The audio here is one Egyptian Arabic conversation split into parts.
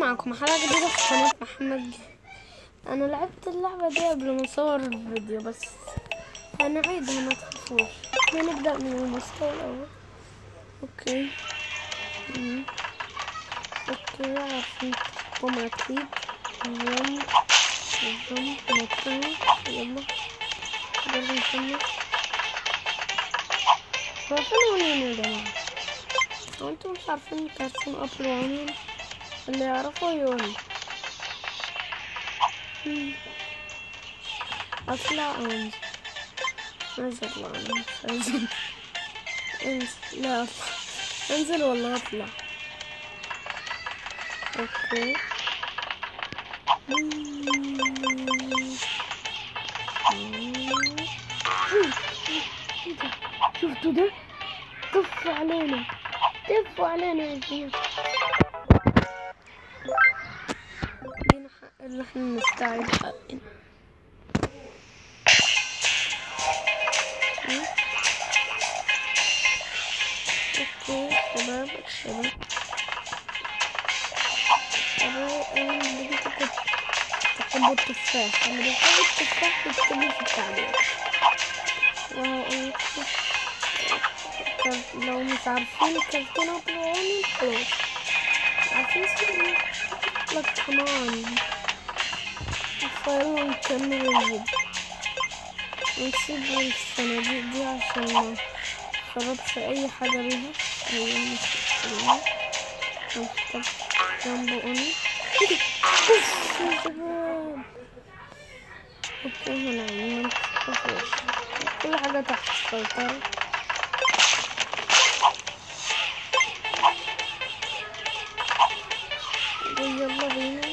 معكم حلقة جديدة في قناة محمد أنا لعبت اللعبة دي قبل ما أصور الفيديو بس هنعيدها ما تخافوش هنبدأ من المستوى الأول أوكي مم. أوكي عارفين هم أكيد اليوم اليوم نطلع يلا يلا نكمل هو فين ونين يا جماعة هو انتوا مش عارفين كارتون أبل ونين اللي يعرفه يقول مم. اطلع انزل عايز اطلع انا مش عايز انزل لا اطلع انزل ولا اطلع اوكي مم. ايه ده شفتوا ده كفوا علينا كفوا علينا يا جماعه لينا حق اللي احنا نستعيد حقنا م? اوكي شباب شباب شباب انا بدي تحبوا التفاح اللي بيحب التفاح يكتبوا في التعليق واو كر- لو مش عارفين الكرتون ابلوني خلاص عارفين اسمه لك كمان فيلا نكمل الفيديو ونسيب الصناديق دي عشان ما خربش اي حاجة بيها هي مش هنحتاج جنبه اوني اوف يا شباب اوكي هنعمل متخافوش كل حاجة تحت السيطرة يلا بينا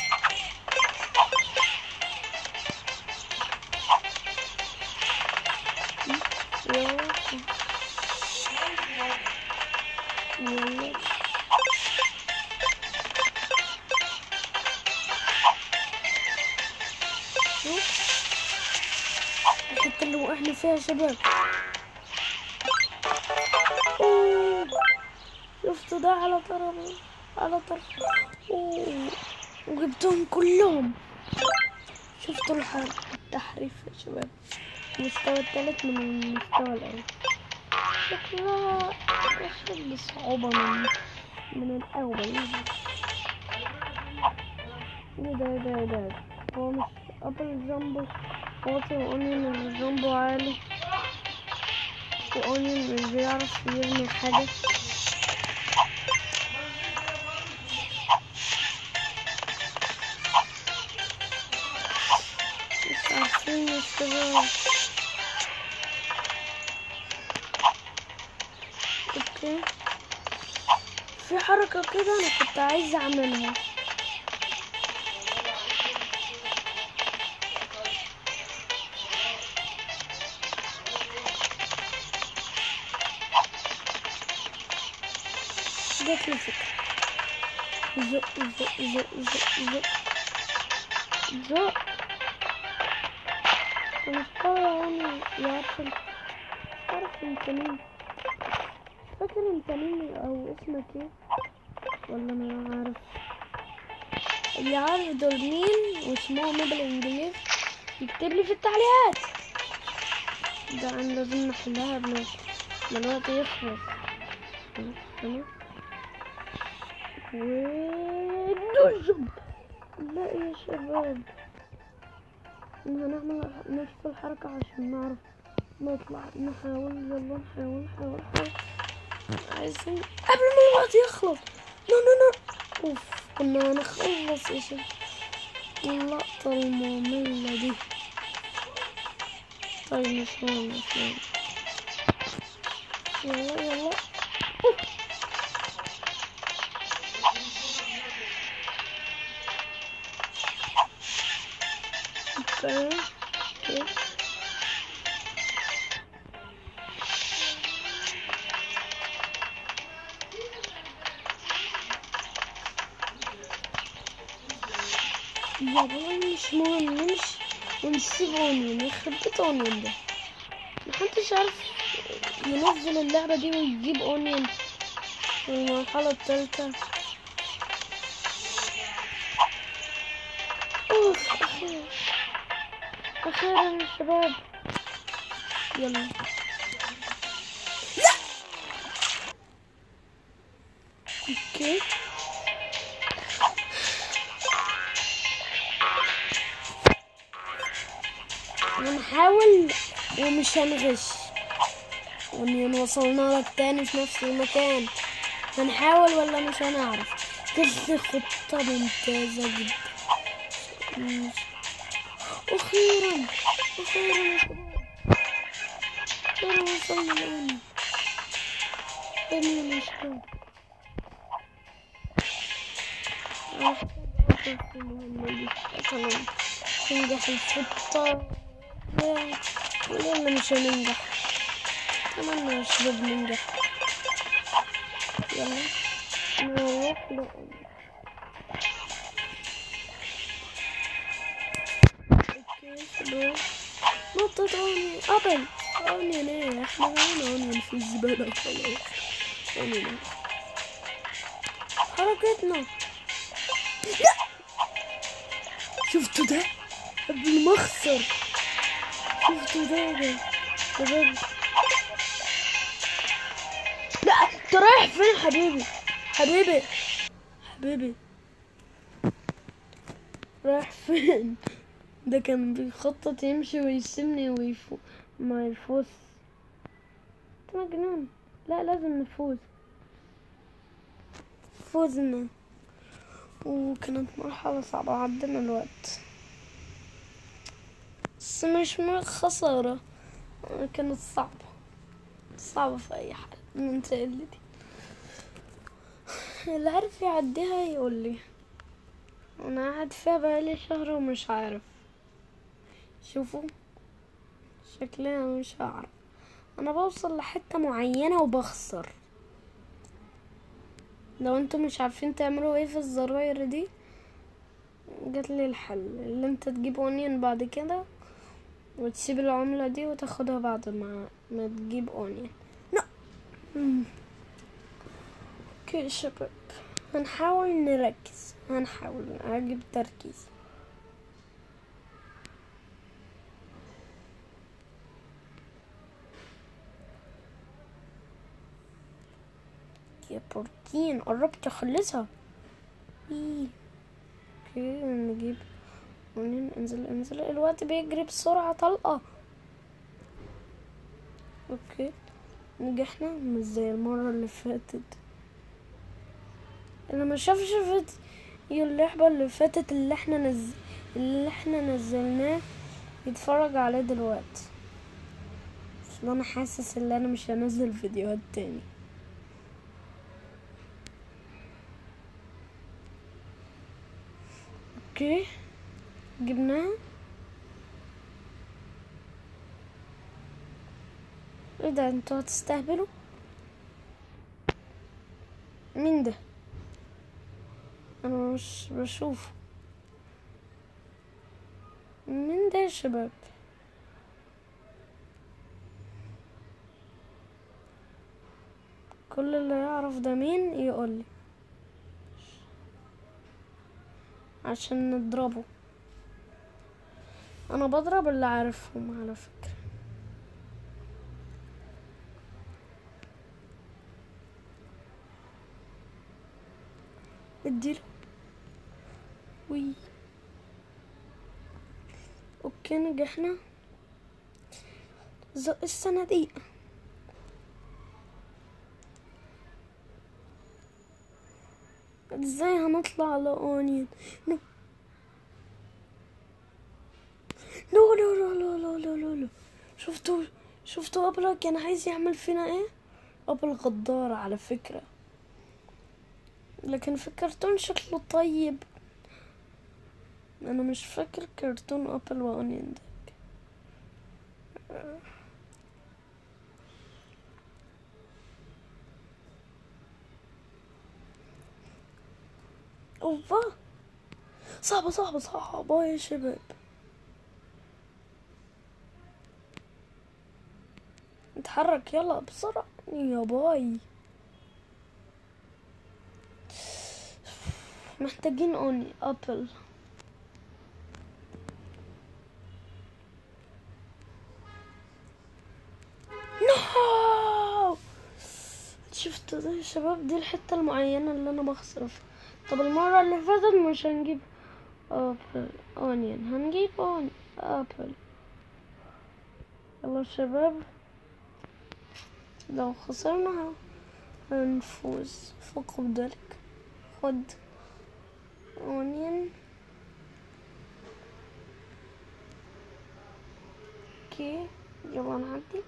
يلا يلا شوف الحتة اللي وقعنا فيها يا شباب أوه. شفتوا ده على طرف على طرف أوه. وجبتهم كلهم شفتوا الحرب التحريف يا شباب المستوى الثالث من المستوى الأول شكلها أشد صعوبة من من الأول ايه ده ايه ده ايه ده هو مش أبل جامبو واطي وأونيون الجامبو عالي وأونيون مش بيعرف يرمي حاجة مش عارفين يا شباب اوكي في حركة كده انا كنت عايزة اعملها جات لي فكرة زق زق زق زق زق زق المستوى يعني يعرف عارف انت مين فاكر انت مين او اسمك ايه ولا ما عارف اللي عارف دول مين واسمهم ايه بالانجليزي يكتب لي في التعليقات ده انا لازم نحلها قبل ما الوقت يخلص انا انا ودجب لا يا شباب هنعمل نفس الحركة عشان نعرف نطلع نحاول يلا نحاول نحاول نحاول عايزين قبل ما الوقت يخلص لا لا لا اوف كنا هنخلص يا شباب اللقطة المملة دي طيب مش مهم مش مهم يلا يلا أوف. اوكي اوكي يابا مش مهم نمشي ونسيب اونيون يخرب بيت اونيون ده محدش عارف ينزل اللعبة دي ويجيب اونيون في المرحلة التالتة أخيرا أخيرا يا شباب يلا اوكي هنحاول ومش هنغش ونين وصلنا لك تاني في نفس المكان هنحاول ولا مش هنعرف كل خطة ممتازة جدا مش- أخيرا أخيرا يا شباب أخيرا وصلنا الآن أخيرا يا شباب تنجح الخطة ولا مش هننجح أتمنى يا شباب ننجح يلا نروح ل اوكي يا شباب نقطة أوني أبل أوني ليه احنا معانا أوني في الزبالة خلاص أوني ليه حركتنا لا شفتوا ده قبل ما اخسر شفتوا ده ده شباب لا انت رايح فين حبيبي حبيبي حبيبي رايح فين ده كان بيخطط يمشي ويسيبني ويفو ما يفوز انت مجنون لا لازم نفوز فوزنا وكانت مرحلة صعبة عدنا الوقت بس مش من خسارة كانت صعبة صعبة في أي حال المنطقة اللي دي اللي عارف يعديها يقول لي أنا قاعد فيها بقالي شهر ومش عارف شوفوا شكلها مش هعرف أنا بوصل لحتة معينة وبخسر لو انتم مش عارفين تعملوا ايه في الزراير دي جات لي الحل اللي انت تجيب اونيون بعد كده وتسيب العملة دي وتاخدها بعد ما ما تجيب اونيون لا مم. اوكي يا شباب هنحاول نركز هنحاول اجيب تركيز يا بروتين قربت اخلصها إيه. اوكي نجيب ونين انزل انزل الوقت بيجري بسرعة طلقة اوكي نجحنا مش زي المرة اللي فاتت اللي ما شافش فيديو اللعبة اللي فاتت اللي احنا نز... اللي احنا نزلناه يتفرج عليه دلوقتي اصل انا حاسس ان انا مش هنزل فيديوهات تاني اوكي جبناها ايه ده انتوا هتستهبلوا مين ده انا مش بشوفه مين ده يا شباب كل اللي يعرف ده مين يقولي عشان نضربه انا بضرب اللي عارفهم على فكرة اديله وي اوكي نجحنا زق الصناديق ازاي هنطلع على اونيون نو لا لا لا لا لا لا لا لا شفتوا شفتوا ابرا كان عايز يعمل فينا ايه ابل غدار على فكرة لكن في كرتون شكله طيب انا مش فاكر كرتون ابل واونيون ده اوبا صعبة صعبة صعبة يا شباب اتحرك يلا بسرعة يا باي محتاجين اوني ابل ده يا شباب دي الحتة المعينة اللي انا بخسر فيها طب المرة اللي فاتت مش هنجيب ابل اونيون هنجيب اون ابل يلا يا شباب لو خسرنا هنفوز فوق ذلك خد اونيون اوكي يلا نعدي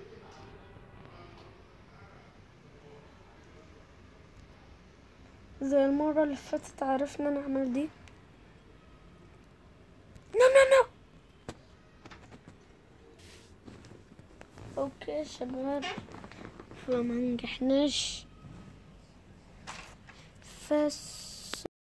زي المرة اللي فاتت عرفنا نعمل دي نو نو نو اوكي يا شباب فما نجحناش بس